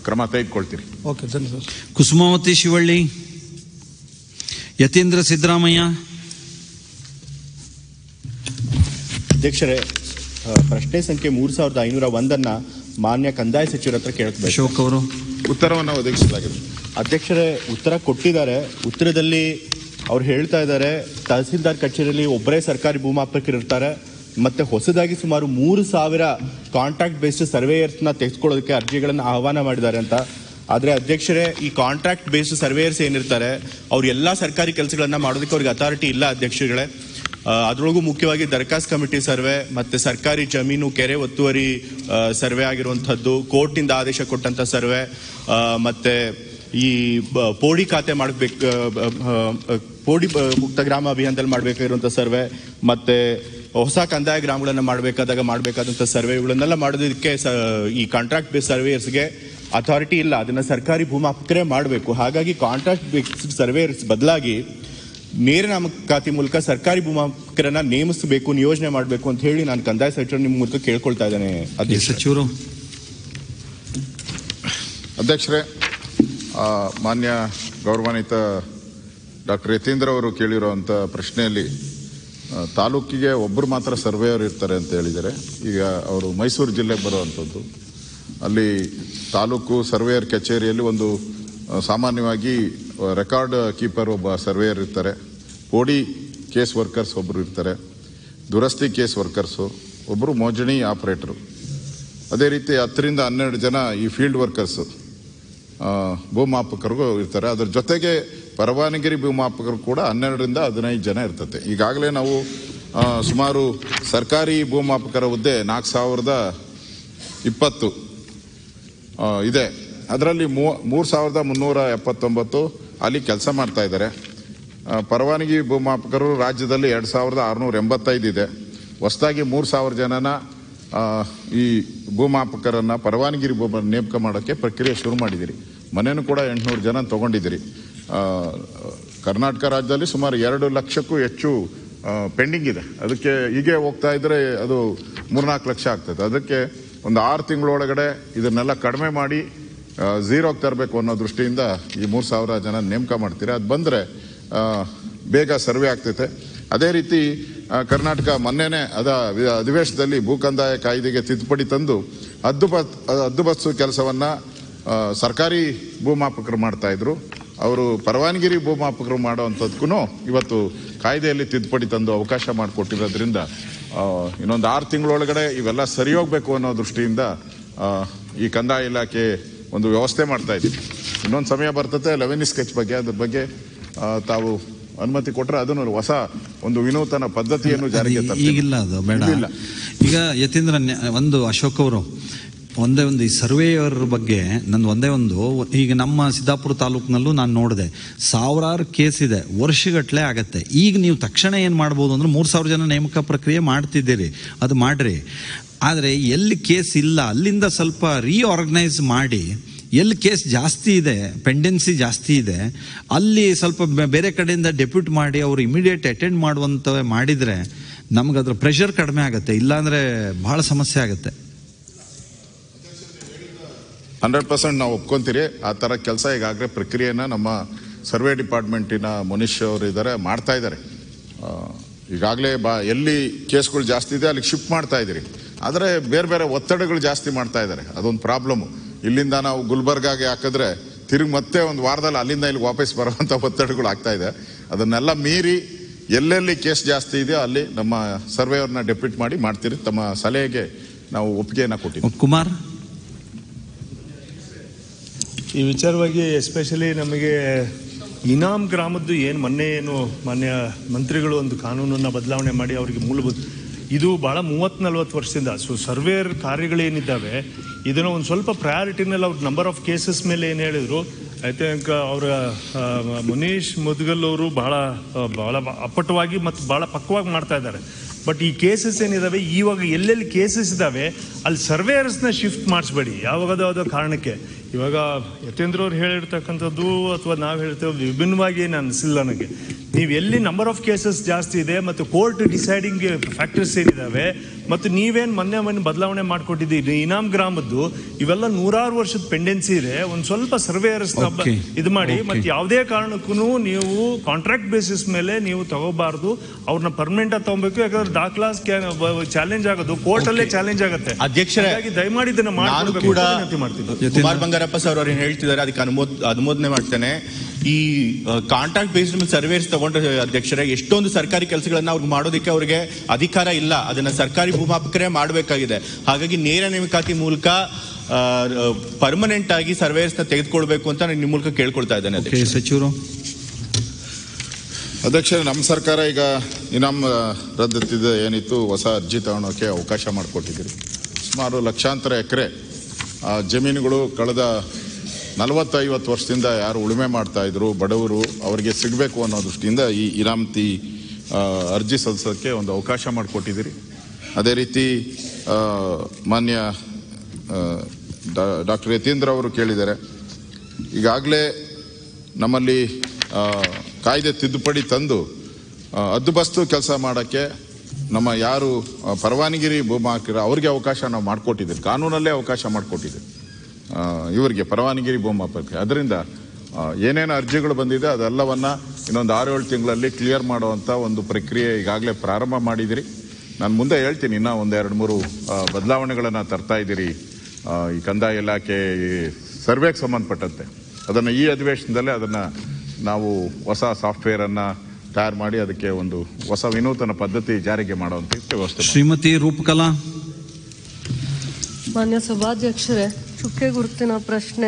ಕ್ರಮ ತೆಗೆದುಕೊಳ್ತೀರಿ ಓಕೆ ಧನ್ಯವಾದ ಕುಸುಮಾವತಿ ಶಿವಳ್ಳಿ ಯತೀಂದ್ರ ಸಿದ್ದರಾಮಯ್ಯ ಅಧ್ಯಕ್ಷರೇ ಆ, ಪ್ರಶ್ನೆ ಸಂಖ್ಯೆ ಮೂರು ಸಾವಿರದ ಐನೂರ ಒಂದನ್ನ ಮಾನ್ಯ ಕಂದಾಯ ಸಚಿವರ ಹತ್ರ ಕೇಳ್ಬೇಕು ಅಶೋಕ್ ಅವರು ಉತ್ತರವನ್ನು ಒದಗಿಸಲಾಗಿದೆ ಅಧ್ಯಕ್ಷರೇ ಉತ್ತರ ಕೊಟ್ಟಿದ್ದಾರೆ ಉತ್ತರದಲ್ಲಿ ಅವ್ರು ಹೇಳ್ತಾ ಇದ್ದಾರೆ ತಹಸೀಲ್ದಾರ್ ಕಚೇರಿಯಲ್ಲಿ ಒಬ್ಬರೇ ಸರ್ಕಾರಿ ಭೂಮಾಪಕರು ಇರ್ತಾರೆ ಮತ್ತೆ ಹೊಸದಾಗಿ ಸುಮಾರು ಮೂರು ಸಾವಿರ ಕಾಂಟ್ರಾಕ್ಟ್ ಬೇಸ್ಡ್ ಸರ್ವೇಯರ್ಸ್ನ ತೆಗೆದುಕೊಳ್ಳೋದಕ್ಕೆ ಅರ್ಜಿಗಳನ್ನು ಆಹ್ವಾನ ಮಾಡಿದ್ದಾರೆ ಅಂತ ಆದರೆ ಅಧ್ಯಕ್ಷರೇ ಈ ಕಾಂಟ್ರಾಕ್ಟ್ ಬೇಸ್ಡ್ ಸರ್ವೇಯರ್ಸ್ ಏನಿರ್ತಾರೆ ಅವ್ರು ಎಲ್ಲ ಸರ್ಕಾರಿ ಕೆಲಸಗಳನ್ನ ಮಾಡೋದಕ್ಕೆ ಅವ್ರಿಗೆ ಅಥಾರಿಟಿ ಇಲ್ಲ ಅಧ್ಯಕ್ಷಗಳೇ ಆ, ಅದ್ರೊಳಗೂ ಮುಖ್ಯವಾಗಿ ದರ್ಖಾಸ್ ಕಮಿಟಿ ಸರ್ವೆ ಮತ್ತೆ ಸರ್ಕಾರಿ ಜಮೀನು ಕೆರೆ ಒತ್ತುವರಿ ಆ, ಸರ್ವೆ ಆಗಿರುವಂಥದ್ದು ಕೋರ್ಟಿಂದ ಆದೇಶ ಕೊಟ್ಟಂತ ಸರ್ವೆ ಆ, ಮತ್ತೆ ಈ ಬ- ಪೋಡಿ ಖಾತೆ ಮಾಡಬೇಕು ಪೋಡಿ ಬ- ಮುಕ್ತ ಗ್ರಾಮ ಅಭಿಯಾನದಲ್ಲಿ ಮಾಡಬೇಕಾಗಿರುವಂಥ ಸರ್ವೆ ಮತ್ತೆ ಹೊಸ ಕಂದಾಯ ಗ್ರಾಮಗಳನ್ನು ಮಾಡಬೇಕಾದಾಗ ಮಾಡಬೇಕಾದಂಥ ಸರ್ವೆ ಇವುಗಳನ್ನೆಲ್ಲ ಮಾಡೋದಕ್ಕೆ ಸ ಈ ಕಾಂಟ್ರಾಕ್ಟ್ ಬೇಸ್ ಸರ್ವೇಯರ್ಸ್ಗೆ ಅಥಾರಿಟಿ ಇಲ್ಲ ಅದನ್ನ ಸರ್ಕಾರಿ ಭೂಮಾಪಕರೇ ಮಾಡಬೇಕು ಹಾಗಾಗಿ ಕಾಂಟ್ರಾಕ್ಟ್ ಬೇಸ್ಡ್ ಸರ್ವೇಯರ್ಸ್ ಬದಲಾಗಿ ನೇರ ನೇಮಕಾತಿ ಮೂಲಕ ಸರ್ಕಾರಿ ಭೂಮಾಪಕರನ್ನ ನೇಮಿಸಬೇಕು ನಿಯೋಜನೆ ಮಾಡಬೇಕು ಅಂತ ಹೇಳಿ ನಾನು ಕಂದಾಯ ಸಚಿವರು ನಿಮ್ಮ ಮೂಲಕ ಕೇಳ್ಕೊಳ್ತಾ ಇದ್ದೇನೆ ಅಧ್ಯಕ್ಷ ಸಚಿವರು ಅಧ್ಯಕ್ಷರೇ ಆ, ಮಾನ್ಯ ಗೌರವಾನ್ವಿತ ಡಾಕ್ಟರ್ ಯತೀಂದ್ರ ಅವರು ಕೇಳಿರುವಂಥ ಪ್ರಶ್ನೆಯಲ್ಲಿ ಆ, ತಾಲೂಕಿಗೆ ಒಬ್ಬರು ಮಾತ್ರ ಸರ್ವೇಯರ್ ಇರ್ತಾರೆ ಅಂತ ಹೇಳಿದ್ದಾರೆ ಈಗ ಅವರು ಮೈಸೂರು ಜಿಲ್ಲೆಗೆ ಬರುವಂಥದ್ದು ಅಲ್ಲಿ ತಾಲೂಕು ಸರ್ವೇಯರ್ ಕಚೇರಿಯಲ್ಲಿ ಒಂದು ಆ, ಸಾಮಾನ್ಯವಾಗಿ ರೆಕಾರ್ಡ್ ಕೀಪರ್ ಒಬ್ಬ ಸರ್ವೇಯರ್ ಇರ್ತಾರೆ ಪೋಡಿ ಕೇಸ್ ವರ್ಕರ್ಸ್ ಒಬ್ಬರು ಇರ್ತಾರೆ ದುರಸ್ತಿ ಕೇಸ್ ವರ್ಕರ್ಸು ಒಬ್ಬರು ಮೋಜಣಿ ಆಪರೇಟರು ಅದೇ ರೀತಿ ಹತ್ತರಿಂದ ಹನ್ನೆರಡು ಜನ ಈ ಫೀಲ್ಡ್ ವರ್ಕರ್ಸು ಆ, ಭೂಮಾಪಕರಿಗೂ ಇರ್ತಾರೆ ಅದ್ರ ಜೊತೆಗೆ ಪರವಾನಗಿರಿ ಭೂಮಾಪಕರು ಕೂಡ ಹನ್ನೆರಡರಿಂದ ಹದಿನೈದು ಜನ ಇರ್ತದೆ ಈಗಾಗಲೇ ನಾವು ಆ, ಸುಮಾರು ಸರ್ಕಾರಿ ಭೂಮಾಪಕರ ಹುದ್ದೆ ನಾಲ್ಕು ಸಾವಿರದ ಇಪ್ಪತ್ತು ಆ, ಇದೆ ಅದರಲ್ಲಿ ಮೂರು ಸಾವಿರದ ಮುನ್ನೂರ ಎಪ್ಪತ್ತೊಂಬತ್ತು ಅಲ್ಲಿ ಕೆಲಸ ಮಾಡ್ತಾ ಇದ್ದಾರೆ ಆ, ಪರವಾನಗಿ ಭೂಮಾಪಕರು ರಾಜ್ಯದಲ್ಲಿ ಎರಡು ಸಾವಿರದ ಆರುನೂರ ಎಂಬತ್ತೈದು ಇದೆ ಹೊಸದಾಗಿ ಮೂರು ಸಾವಿರ ಜನನ ಆ, ಈ ಭೂಮಾಪಕರನ್ನ ಪರವಾನಗಿ ಭೂಮ ನೇಮಕ ಮಾಡೋಕ್ಕೆ ಪ್ರಕ್ರಿಯೆ ಶುರು ಮಾಡಿದ್ದೀರಿ ಮನೇನು ಕೂಡ ಎಂಟುನೂರು ಜನ ತಗೊಂಡಿದ್ದೀರಿ ಆ, ಕರ್ನಾಟಕ ರಾಜ್ಯದಲ್ಲಿ ಸುಮಾರು ಎರಡು ಲಕ್ಷಕ್ಕೂ ಹೆಚ್ಚು ಪೆಂಡಿಂಗ್ ಇದೆ ಅದಕ್ಕೆ ಹೀಗೆ ಹೋಗ್ತಾ ಇದ್ರೆ ಅದು ಮೂರ್ನಾಲ್ಕು ಲಕ್ಷ ಆಗ್ತದೆ ಅದಕ್ಕೆ ಒಂದು ಆರು ತಿಂಗಳೊಳಗಡೆ ಇದನ್ನೆಲ್ಲ ಕಡಿಮೆ ಮಾಡಿ ಝೀರೋಗೆ ತರಬೇಕು ಅನ್ನೋ ದೃಷ್ಟಿಯಿಂದ ಈ ಮೂರು ಸಾವಿರ ಜನ ನೇಮಕ ಮಾಡ್ತೀರಾ ಅದು ಬಂದರೆ ಬೇಗ ಸರ್ವೆ ಆಗ್ತೈತೆ ಅದೇ ರೀತಿ ಆ, ಕರ್ನಾಟಕ ಮೊನ್ನೆನೇ ಅದ ವಿ- ಅಧಿವೇಶನದಲ್ಲಿ ಭೂ ಕಂದಾಯ ಕಾಯ್ದೆಗೆ ತಿದ್ದುಪಡಿ ತಂದು ಹದ್ದುಬಸ್ ಹದ್ದುಬಸ್ಸು ಕೆಲಸವನ್ನ ಆ, ಸರ್ಕಾರಿ ಭೂಮಾಪಕರು ಮಾಡ್ತಾ ಇದ್ರು ಅವರು ಪರವಾನಗಿರಿ ಭೂಮಾಪಕರು ಮಾಡುವಂಥದ್ಕೂ ಇವತ್ತು ಕಾಯ್ದೆಯಲ್ಲಿ ತಿದ್ದುಪಡಿ ತಂದು ಅವಕಾಶ ಮಾಡಿಕೊಟ್ಟಿರೋದ್ರಿಂದ ಆ, ಇನ್ನೊಂದು ಆರು ತಿಂಗಳೊಳಗಡೆ ಇವೆಲ್ಲ ಸರಿ ಹೋಗ್ಬೇಕು ಅನ್ನೋ ದೃಷ್ಟಿಯಿಂದ ಆ, ಈ ಕಂದಾಯ ಇಲಾಖೆ ಒಂದು ವ್ಯವಸ್ಥೆ ಮಾಡ್ತಾ ಇದ್ದೀವಿ ಇನ್ನೊಂದು ಸಮಯ ಬರ್ತದೆ ಲೆವೆನಿ ಸ್ಕೆಚ್ ಬಗ್ಗೆ ಅದ್ರ ಬಗ್ಗೆ ಆ, ತಾವು ಅನುಮತಿ ಕೊಟ್ಟರೆ ಅದನ್ನು ಹೊಸ ಒಂದು ವಿನೂತನ ಪದ್ಧತಿಯನ್ನು ಜಾರಿಗೆ ಅದು ತರ್ತೀವಿ. ಈಗಿಲ್ಲ ಅದು ಬೇಡ ಇಲ್ಲ. ಈಗ ಯತೀಂದ್ರ ನ್ಯ- ಒಂದು ಅಶೋಕ್ ಅವರು ಒಂದೇ ಒಂದು ಈ ಸರ್ವೇಯರ್ ಬಗ್ಗೆ ನಂದು ಒಂದೇ ಒಂದು ಈಗ ನಮ್ಮ ಸಿದ್ದಾಪುರ ತಾಲೂಕಿನಲ್ಲೂ ನಾನು ನೋಡಿದೆ ಸಾವಿರಾರು ಕೇಸ್ ಇದೆ ವರ್ಷಗಟ್ಟಲೆ ಆಗತ್ತೆ ಈಗ ನೀವು ತಕ್ಷಣ ಏನು ಮಾಡ್ಬೋದು ಅಂದ್ರೆ ಮೂರು ಸಾವಿರ ಜನ ನೇಮಕ ಪ್ರಕ್ರಿಯೆ ಮಾಡ್ತಿದ್ದೀರಿ ಅದು ಮಾಡ್ರಿ ಆದರೆ ಎಲ್ಲಿ ಕೇಸ್ ಇಲ್ಲ ಅಲ್ಲಿಂದ ಸ್ವಲ್ಪ ರೀಆರ್ಗನೈಸ್ ಮಾಡಿ ಎಲ್ಲಿ ಕೇಸ್ ಜಾಸ್ತಿ ಇದೆ ಪೆಂಡೆನ್ಸಿ ಜಾಸ್ತಿ ಇದೆ ಅಲ್ಲಿ ಸ್ವಲ್ಪ ಬೆ- ಬೇರೆ ಕಡೆಯಿಂದ ಡೆಪ್ಯೂಟ್ ಮಾಡಿ ಅವರು ಇಮಿಡಿಯೇಟ್ ಅಟೆಂಡ್ ಮಾಡುವಂಥವೇ ಮಾಡಿದರೆ ನಮ್ಗೆ ಅದ್ರ ಪ್ರೆಷರ್ ಕಡಿಮೆ ಆಗುತ್ತೆ ಇಲ್ಲಾಂದರೆ ಭಾಳ ಸಮಸ್ಯೆ ಆಗುತ್ತೆ ಹಂಡ್ರೆಡ್ ಪರ್ಸೆಂಟ್ ನಾವು ಒಪ್ಕೊಂತೀರಿ ಆ ಥರ ಕೆಲಸ ಈಗಾಗಲೇ ಪ್ರಕ್ರಿಯೆನ ನಮ್ಮ ಸರ್ವೆ ಡಿಪಾರ್ಟ್ಮೆಂಟಿನ ಮನುಷ್ಯ ಅವರು ಇದ್ದಾರೆ ಮಾಡ್ತಾ ಇದ್ದಾರೆ ಈಗಾಗಲೇ ಬಾ ಎಲ್ಲಿ ಕೇಸ್ಗಳು ಜಾಸ್ತಿ ಇದೆ ಅಲ್ಲಿಗೆ ಶಿಫ್ಟ್ ಮಾಡ್ತಾ ಇದ್ದೀರಿ ಆದರೆ ಬೇರೆ ಬೇರೆ ಒತ್ತಡಗಳು ಜಾಸ್ತಿ ಮಾಡ್ತಾ ಇದ್ದಾರೆ ಅದೊಂದು ಪ್ರಾಬ್ಲಮ್ಮು ಇಲ್ಲಿಂದ ನಾವು ಗುಲ್ಬರ್ಗಾಗೆ ಹಾಕಿದ್ರೆ ತಿರುಗಿ ಮತ್ತೆ ಒಂದು ವಾರದಲ್ಲಿ ಅಲ್ಲಿಂದ ಇಲ್ಲಿ ವಾಪಸ್ ಬರುವಂಥ ಒತ್ತಡಗಳು ಆಗ್ತಾ ಇದೆ ಅದನ್ನೆಲ್ಲ ಮೀರಿ ಎಲ್ಲೆಲ್ಲಿ ಕೇಸ್ ಜಾಸ್ತಿ ಇದೆಯೋ ಅಲ್ಲಿ ನಮ್ಮ ಸರ್ವೇಯರ್ನ ಡೆಪ್ಯೂಟ್ ಮಾಡಿ ಮಾಡ್ತೀರಿ ತಮ್ಮ ಸಲಹೆಗೆ ನಾವು ಒಪ್ಪಿಗೆಯನ್ನು ಕೊಟ್ಟಿದ್ದೀವಿ ಕುಮಾರ್ ಈ ವಿಚಾರವಾಗಿ ಎಸ್ಪೆಷಲಿ ನಮಗೆ ಇನಾಮ್ ಗ್ರಾಮದ್ದು ಏನು ಮೊನ್ನೆ ಏನು ಮಾನ್ಯ ಮಂತ್ರಿಗಳು ಒಂದು ಕಾನೂನನ್ನು ಬದಲಾವಣೆ ಮಾಡಿ ಅವರಿಗೆ ಮೂಲಭೂತ ಇದು ಭಾಳ ಮೂವತ್ತು ನಲ್ವತ್ತು ವರ್ಷದಿಂದ ಸೊ ಸರ್ವೇರ್ ಕಾರ್ಯಗಳೇನಿದ್ದಾವೆ ಇದನ್ನು ಒಂದು ಸ್ವಲ್ಪ ಪ್ರಯಾರಿಟಿನಲ್ಲಿ ಅವ್ರ ನಂಬರ್ ಆಫ್ ಕೇಸಸ್ ಮೇಲೆ ಏನು ಹೇಳಿದ್ರು ಐ ಥಿಂಕ್ ಅವರ ಮುನೀಶ್ ಮುದ್ಗಲ್ ಅವರು ಬಹಳ ಆ, ಬಹಳ ಅಪ್ಪಟವಾಗಿ ಮತ್ತು ಬಹಳ ಪಕ್ವವಾಗಿ ಮಾಡ್ತಾ ಇದ್ದಾರೆ ಬಟ್ ಈ ಕೇಸಸ್ ಏನಿದಾವೆ ಇವಾಗ ಎಲ್ಲೆಲ್ಲಿ ಕೇಸಸ್ ಇದಾವೆ ಅಲ್ಲಿ ಸರ್ವೇಯರ್ಸ್ನ ಶಿಫ್ಟ್ ಮಾಡಿಸ್ಬೇಡಿ ಯಾವಾಗದೋ ಯಾವುದೋ ಕಾರಣಕ್ಕೆ ಇವಾಗ ಯತೇಂದ್ರ ಅವ್ರು ಹೇಳಿರ್ತಕ್ಕಂಥದ್ದು ಅಥವಾ ನಾವು ಹೇಳ್ತೇವೆ ವಿಭಿನ್ನವಾಗಿ ಏನು ಅನಿಸಿಲ್ಲ ನನಗೆ ನೀವು ಎಲ್ಲಿ ನಂಬರ್ ಆಫ್ ಕೇಸಸ್ ಜಾಸ್ತಿ ಇದೆ ಮತ್ತು ಕೋರ್ಟ್ ಡಿಸೈಡಿಂಗ್ ಫ್ಯಾಕ್ಟರ್ಸ್ ಏನಿದಾವೆ ಮತ್ತು ನೀವೇನು ಮೊನ್ನೆ ಮೊನ್ನೆ ಬದಲಾವಣೆ ಮಾಡಿಕೊಟ್ಟಿದ್ದೀರಿ ಇನಾಮ್ ಗ್ರಾಮದ್ದು ಇವೆಲ್ಲ ನೂರಾರು ವರ್ಷದ ಪೆಂಡೆನ್ಸಿ ಇದೆ ಒಂದು ಸ್ವಲ್ಪ ಸರ್ವೇಯರ್ಸ್ Okay. ಇದು ಮಾಡಿ Okay. ಮತ್ತೆ ಯಾವುದೇ ಕಾರಣಕ್ಕೂ ನೀವು ಕಾಂಟ್ರಾಕ್ಟ್ ಬೇಸಿಸ್ ಮೇಲೆ ನೀವು ತಗೋಬಾರ್ದು ಅವ್ರನ್ನ ಪರ್ಮನೆಂಟ್ ಆಗಿ ತಗೋಬೇಕು ಯಾಕಂದ್ರೆ ದಾಖಲಾ ಚಾಲೆಂಜ್ ಆಗೋದು ಕೋರ್ಟ್ ಅಲ್ಲೇ ಚಾಲೆಂಜ್ ಆಗುತ್ತೆ ಅಧ್ಯಕ್ಷರೇ, ಹಾಗಾಗಿ ದಯಮಾಡಿ ಇದನ್ನ ನಾನು ಮಾಡ್ಕೊಡ್ಬೇಕು ಕೂಡ ಅಂತ ವಿನಂತಿ ಮಾಡ್ತೀನಿ ಕುಮಾರ್ ಬಂಗಾರಪ್ಪ ಸರ್ ಅವ್ರು ಏನ್ ಹೇಳ್ತಿದ್ದಾರೆ ಅದಕ್ಕೆ ಅನುಮೋದ ಅನುಮೋದನೆ ಮಾಡ್ತೇನೆ ಈ ಕಾಂಟ್ರಾಕ್ಟ್ ಬೇಸ್ಡ್ ಸರ್ವೇಸ್ ತಗೊಂಡ್ರೆ ಅಧ್ಯಕ್ಷರೇ ಎಷ್ಟೊಂದು ಸರ್ಕಾರಿ ಕೆಲಸಗಳನ್ನ ಅವ್ರಿಗೆ ಮಾಡೋದಕ್ಕೆ ಅವ್ರಿಗೆ ಅಧಿಕಾರ ಇಲ್ಲ ಅದನ್ನ ಸರ್ಕಾರಿ ಭೂಮಾಪಕರೇ ಮಾಡಬೇಕಾಗಿದೆ ಹಾಗಾಗಿ ನೇರ ನೇಮಕಾತಿ ಮೂಲಕ ಪರ್ಮನೆಂಟ್ ಆಗಿ ಸರ್ವೇರ್ಸ್ ನ ತೆಗೆದುಕೊಳ್ಬೇಕು ಅಂತ ನಾನು ನಿಮ್ಮ ಮೂಲಕ ಕೇಳ್ಕೊಳ್ತಾ ಇದ್ದೇನೆ ಓಕೆ ಅಧ್ಯಕ್ಷ ಸಚಿವರು ಅಧ್ಯಕ್ಷರೇ ನಮ್ಮ ಸರ್ಕಾರ ಈಗ ಇನಾಮ್ ರದ್ದತಿದ ಏನಿತ್ತು ಹೊಸ ಅರ್ಜಿ ತಗೊಳೋಕೆ ಅವಕಾಶ ಮಾಡಿಕೊಟ್ಟಿದ್ದೀರಿ ಸುಮಾರು ಲಕ್ಷಾಂತರ ಎಕರೆ ಜಮೀನುಗಳು ಕಳೆದ ನಲವತ್ತೈವತ್ತು ವರ್ಷದಿಂದ ಯಾರು ಉಳುಮೆ ಮಾಡ್ತಾ ಇದ್ರು ಬಡವರು ಅವರಿಗೆ ಸಿಗಬೇಕು ಅನ್ನೋ ದೃಷ್ಟಿಯಿಂದ ಈ ಇನಾಮತಿ ಆ, ಅರ್ಜಿ ಸಲ್ಲಿಸೋಕ್ಕೆ ಒಂದು ಅವಕಾಶ ಮಾಡಿಕೊಟ್ಟಿದ್ದೀರಿ ಅದೇ ರೀತಿ ಆ, ಮಾನ್ಯ ಡಾಕ್ಟರ್ ಯತೀಂದ್ರ ಅವರು ಕೇಳಿದ್ದಾರೆ ಈಗಾಗಲೇ ನಮ್ಮಲ್ಲಿ ಆ, ಕಾಯ್ದೆ ತಿದ್ದುಪಡಿ ತಂದು ಆ, ಹದ್ದುಬಸ್ತು ಕೆಲಸ ಮಾಡೋಕ್ಕೆ ನಮ್ಮ ಯಾರು ಆ, ಪರವಾನಗಿರಿ ಭೂಮಾಕರ ಅವ್ರಿಗೆ ಅವಕಾಶ ನಾವು ಮಾಡಿಕೊಟ್ಟಿದ್ದೀವಿ ಕಾನೂನಲ್ಲೇ ಅವಕಾಶ ಮಾಡಿಕೊಟ್ಟಿದ್ದೀವಿ ಆ, ಇವರಿಗೆ ಪರವಾನಗಿರಿ ಭೂಮಾಪಕರಿಗೆ ಅದರಿಂದ ಆ, ಏನೇನು ಅರ್ಜಿಗಳು ಬಂದಿದೆ ಅದೆಲ್ಲವನ್ನ ಇನ್ನೊಂದು ಆರು ಏಳು ತಿಂಗಳಲ್ಲಿ ಕ್ಲಿಯರ್ ಮಾಡುವಂಥ ಒಂದು ಪ್ರಕ್ರಿಯೆ ಈಗಾಗಲೇ ಪ್ರಾರಂಭ ಮಾಡಿದಿರಿ ನಾನು ಮುಂದೆ ಹೇಳ್ತೀನಿ ಇನ್ನೂ ಒಂದು ಎರಡು ಮೂರು ಬದಲಾವಣೆಗಳನ್ನು ತರ್ತಾ ಇದ್ದೀರಿ ಆ, ಈ ಕಂದಾಯ ಇಲಾಖೆ ಈ ಸರ್ವೆಗೆ ಸಂಬಂಧಪಟ್ಟಂತೆ ಅದನ್ನು ಈ ಅಧಿವೇಶನದಲ್ಲೇ ಅದನ್ನು ನಾವು ಹೊಸ ಸಾಫ್ಟ್ವೇರನ್ನು ತಯಾರು ಮಾಡಿ ಅದಕ್ಕೆ ಒಂದು ಹೊಸ ವಿನೂತನ ಪದ್ಧತಿ ಜಾರಿಗೆ ಮಾಡುವಂಥ ವ್ಯವಸ್ಥೆ ಮಾಡಿ. ಶ್ರೀಮತಿ ರೂಪಕಲಾ ಮಾನ್ಯ ಸಭಾಧ್ಯಕ್ಷರೇ ಚುಕ್ಕೆ ಗುರುತಿನ ಪ್ರಶ್ನೆ